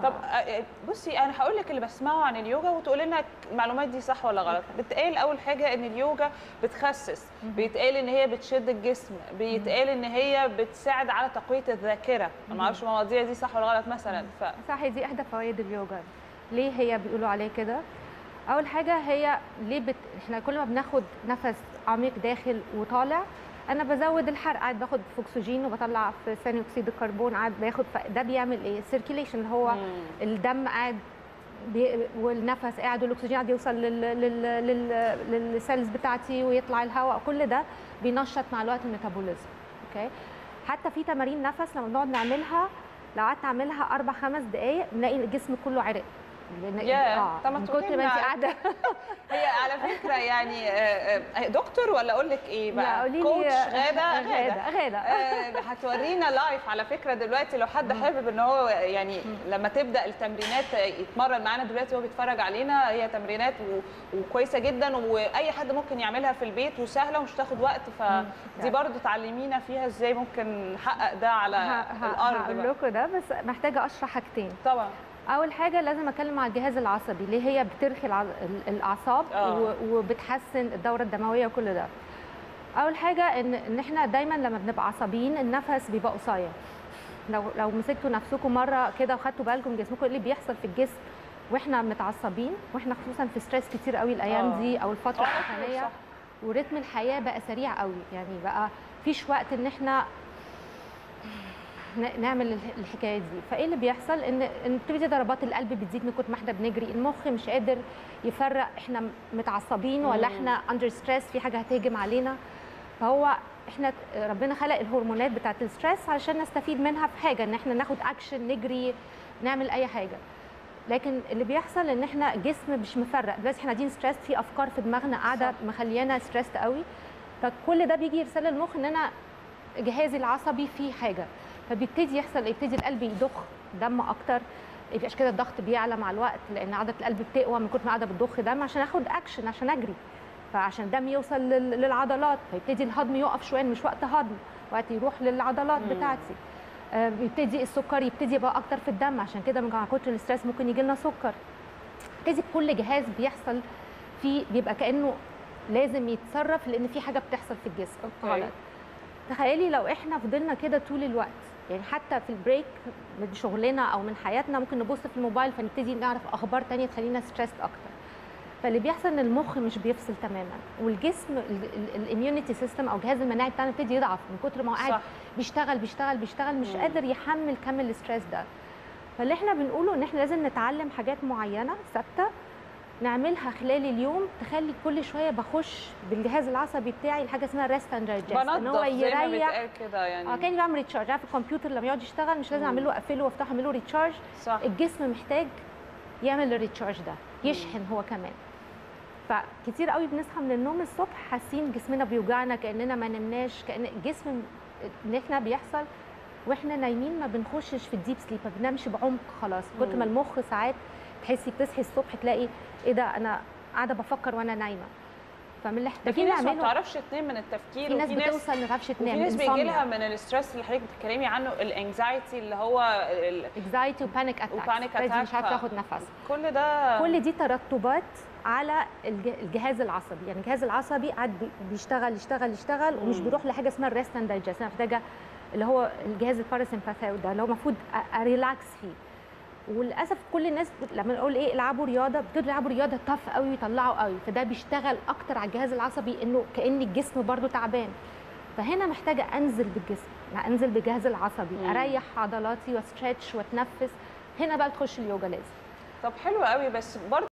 طب آه، بصي انا هقول لك اللي بسمعه عن اليوجا وتقول لنا المعلومات دي صح ولا غلط بتقال اول حاجه ان اليوجا بتخسس بيتقال ان هي بتشد الجسم بيتقال ان هي بتساعد على تقويه الذاكره انا ما اعرفش المواضيع دي صح ولا غلط مثلا ف صح دي احدى فوائد اليوجا ليه هي بيقولوا عليه كده اول حاجه هي ليه بت... احنا كل ما بناخد نفس عميق داخل وطالع انا بزود الحرق قاعد باخد في اكسجين وبطلع في ثاني اكسيد الكربون قاعد باخد ده بيعمل ايه سيركيليشن هو مم. الدم قاعد بي... والنفس قاعد والاكسجين قاعد يوصل لل... لل... لل... للسيلز بتاعتي ويطلع الهواء كل ده بينشط مع الوقت الميتابوليزم اوكي حتى في تمارين نفس لما بنقعد نعملها لو قعدت اعملها اربع خمس دقائق بنلاقي الجسم كله عرق لأن- ياه، طب ما من تقولي كتر ما انت لنا. قاعده هي على فكره يعني آه، آه، دكتور ولا اقول لك ايه لا بقى قولي لي كوتش غاده غاده غاده آه، هتورينا لايف على فكره دلوقتي لو حد حابب ان هو يعني لما تبدا التمرينات يتمرن معانا دلوقتي وهو بيتفرج علينا هي تمرينات و- وكويسه جدا واي حد ممكن يعملها في البيت وسهله ومش تاخد وقت فدي برضو تعلمينا فيها ازاي ممكن نحقق ده على الارض هقول بقى. لكم ده بس محتاجه اشرح حاجتين طبعا اول حاجه لازم اتكلم على الجهاز العصبي ليه هي بترخي الع- ال- الاعصاب آه. و- وبتحسن الدوره الدمويه وكل ده اول حاجه ان ان احنا دايما لما بنبقى عصبيين النفس بيبقى قصير لو لو مسكتوا نفسكم مره كده وخدتوا بالكم جسمكم ايه اللي بيحصل في الجسم واحنا متعصبين واحنا خصوصا في ستريس كتير قوي الايام آه. دي او الفتره آه، الاخرانيه صح. ورتم الحياه بقى سريع قوي يعني بقى فيش وقت ان احنا ن- نعمل الح- الحكايه دي فايه اللي بيحصل ان ان بتبتدي ضربات القلب بتزيد من كتر ما احنا بنجري المخ مش قادر يفرق احنا م- متعصبين ولا مم. احنا اندر ستريس في حاجه هتهجم علينا فهو احنا ربنا خلق الهرمونات بتاعت الستريس علشان نستفيد منها في حاجه ان احنا ناخد اكشن نجري نعمل اي حاجه لكن اللي بيحصل ان احنا جسم مش مفرق دلوقتي احنا قاعدين ستريس في افكار في دماغنا قاعده مخليانا ستريس قوي فكل ده بيجي يرسل للمخ ان انا جهازي العصبي فيه حاجه فبيبتدي يحصل يبتدي القلب يضخ دم اكتر يبقاش كده الضغط بيعلى مع الوقت لان عضله القلب بتقوى من كتر ما قاعده بتضخ دم عشان اخد اكشن عشان اجري فعشان الدم يوصل لل- للعضلات فيبتدي الهضم يقف شويه مش وقت هضم وقت يروح للعضلات مم. بتاعتي آه، بيبتدي السكر يبتدي يبقى اكتر في الدم عشان كده من كتر الاستريس ممكن يجي لنا سكر يبتدي كل جهاز بيحصل فيه بيبقى كانه لازم يتصرف لان في حاجه بتحصل في الجسم أوكي. غلط تخيلي لو احنا فضلنا كده طول الوقت يعني حتى في البريك من شغلنا او من حياتنا ممكن نبص في الموبايل فنبتدي نعرف اخبار تانية تخلينا ستريسد اكتر فاللي بيحصل ان المخ مش بيفصل تماما والجسم الاميونيتي سيستم او الجهاز المناعي بتاعنا يبتدي يضعف من كتر ما هو قاعد صح. بيشتغل بيشتغل بيشتغل مش مم. قادر يحمل كم الستريس ده فاللي احنا بنقوله ان احنا لازم نتعلم حاجات معينه ثابته نعملها خلال اليوم تخلي كل شويه بخش بالجهاز العصبي بتاعي لحاجه اسمها ريست اند ان هو بنضف زي ما يريح بيتقال كده يعني اه كان بعمل ريتشارج عارف الكمبيوتر لما يقعد يشتغل مش لازم مم. اعمل له اقفله وافتحه اعمل له ريتشارج صح الجسم محتاج يعمل الريتشارج ده يشحن هو كمان فكتير قوي بنصحى من النوم الصبح حاسين جسمنا بيوجعنا كاننا ما نمناش كان الجسم ان احنا بيحصل واحنا نايمين ما بنخشش في الديب سليب ما بننامش بعمق خلاص من كتر ما مم. المخ ساعات تحسي بتصحي الصبح تلاقي ايه ده انا قاعده بفكر وانا نايمه فمن اللي ده في محتاجين ناس ما نعمله بتعرفش تنام من التفكير في ناس وفي ناس بتوصل ما تعرفش تنام وفي ناس بيجي insomnia. لها من الاسترس اللي حضرتك بتتكلمي عنه الانكزايتي اللي هو ال- anxiety وبانيك اتاك وبانيك مش اتاك عارفه ف- تاخد نفس كل ده كل دي ترتبات على الج- الجهاز العصبي يعني الجهاز العصبي قاعد بي- بيشتغل يشتغل يشتغل ومش مم. بيروح لحاجه اسمها الريست اند دايجست انا محتاجه اللي هو الجهاز الباراسمباثاوي ده اللي هو المفروض أ- اريلاكس فيه وللاسف كل الناس بت- لما نقول ايه العبوا رياضه بتقول العبوا رياضه طف قوي ويطلعوا قوي فده بيشتغل اكتر على الجهاز العصبي انه كان الجسم برضو تعبان فهنا محتاجه انزل بالجسم يعني انزل بالجهاز العصبي مم. اريح عضلاتي واسترتش واتنفس هنا بقى تخش اليوجا لازم طب حلو قوي بس برضه